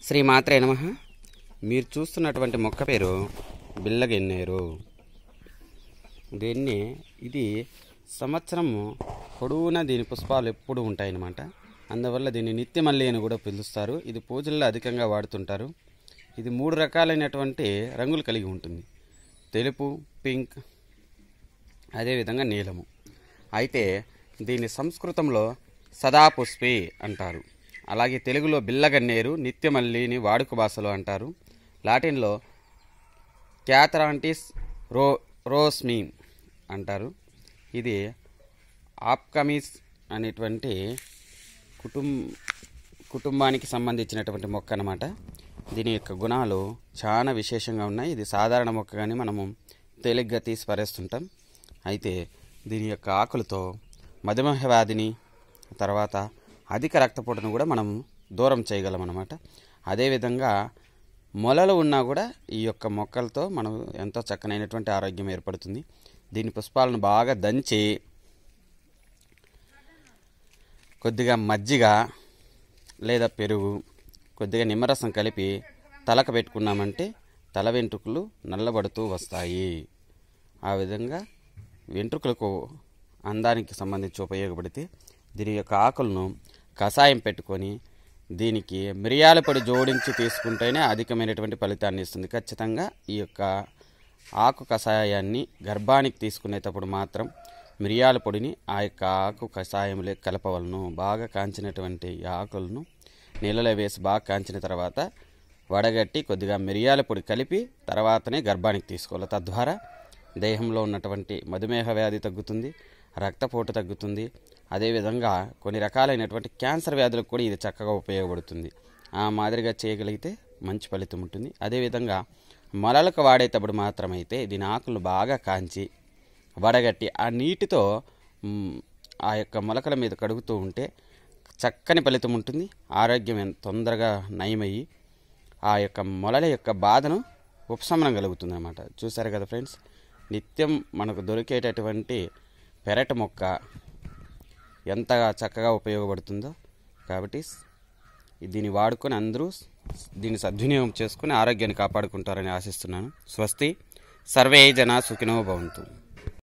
శ్రీ మాత్రే నమ మీరు చూస్తున్నటువంటి మొక్క పేరు బిల్లగెన్నేరు దీన్ని ఇది సంవత్సరము పొడవునా దీని పుష్పాలు ఎప్పుడు ఉంటాయన్నమాట అందువల్ల దీన్ని నిత్యమల్లి అని కూడా పిలుస్తారు ఇది పూజల్లో అధికంగా వాడుతుంటారు ఇది మూడు రకాలైనటువంటి రంగులు కలిగి ఉంటుంది తెలుపు పింక్ అదేవిధంగా నీలము అయితే దీన్ని సంస్కృతంలో సదాపుష్పి అంటారు అలాగే తెలుగులో బిల్లగన్నేరు నిత్యమల్లిని వాడుక భాషలో అంటారు లాటిన్లో క్యాథరాంటిస్ రో రోస్మీన్ అంటారు ఇది ఆప్కమిస్ అనేటువంటి కుటుం కుటుంబానికి సంబంధించినటువంటి మొక్క అన్నమాట దీని యొక్క గుణాలు చాలా విశేషంగా ఉన్నాయి ఇది సాధారణ మొక్క కానీ మనము తేలిగ్గా తీసి పారేస్తుంటాం అయితే దీని యొక్క ఆకులతో మధుమేహ వ్యాధిని తర్వాత అధిక రక్తపోటును కూడా మనం దూరం చేయగలం అన్నమాట అదేవిధంగా మొలలు ఉన్నా కూడా ఈ యొక్క మొక్కలతో మనం ఎంతో చక్కనైనటువంటి ఆరోగ్యం ఏర్పడుతుంది దీని పుష్పాలను బాగా దంచి కొద్దిగా మజ్జిగ లేదా పెరుగు కొద్దిగా నిమ్మరసం కలిపి తలకు పెట్టుకున్నామంటే తల వెంట్రుకలు నల్లబడుతూ వస్తాయి ఆ విధంగా వెంట్రుకలకు అందానికి సంబంధించి ఉపయోగపడితే దీని యొక్క ఆకులను కషాయం పెట్టుకొని దీనికి మిరియాల పొడి జోడించి తీసుకుంటేనే అధికమైనటువంటి ఫలితాన్ని ఇస్తుంది ఖచ్చితంగా ఈ యొక్క ఆకు కషాయాన్ని గర్భానికి తీసుకునేటప్పుడు మాత్రం మిరియాల పొడిని ఆ యొక్క ఆకు కషాయంలో కలపవలను బాగా కాంచినటువంటి ఈ ఆకులను నీళ్ళలో వేసి బాగా కాంచిన తర్వాత వడగట్టి కొద్దిగా మిరియాల పొడి కలిపి తర్వాతనే గర్భానికి తీసుకోవాలి తద్వారా దేహంలో ఉన్నటువంటి మధుమేహ వ్యాధి తగ్గుతుంది రక్తపోటు తగ్గుతుంది అదేవిధంగా కొన్ని రకాలైనటువంటి క్యాన్సర్ వ్యాధులకు కూడా ఇది చక్కగా ఉపయోగపడుతుంది ఆ మాదిరిగా చేయగలిగితే మంచి ఫలితం ఉంటుంది అదేవిధంగా మొలలకు వాడేటప్పుడు మాత్రమైతే దీని ఆకులను బాగా కాంచి వడగట్టి ఆ నీటితో మ్, ఆ యొక్క మొలకల మీద కడుగుతూ ఉంటే చక్కని ఫలితం ఉంటుంది ఆరోగ్యం ఎంత తొందరగా నయమయ్యి ఆ యొక్క మొలల యొక్క బాధను ఉపశమనం కలుగుతుంది అనమాట చూసారు కదా ఫ్రెండ్స్ నిత్యం మనకు దొరికేటటువంటి పెరట మొక్క ఎంత చక్కగా ఉపయోగపడుతుందో కాబట్టి దీన్ని వాడుకొని అందరూ దీన్ని సద్వినియోగం చేసుకుని ఆరోగ్యాన్ని కాపాడుకుంటారని ఆశిస్తున్నాను స్వస్తి సర్వే జన సుఖినో భవంతు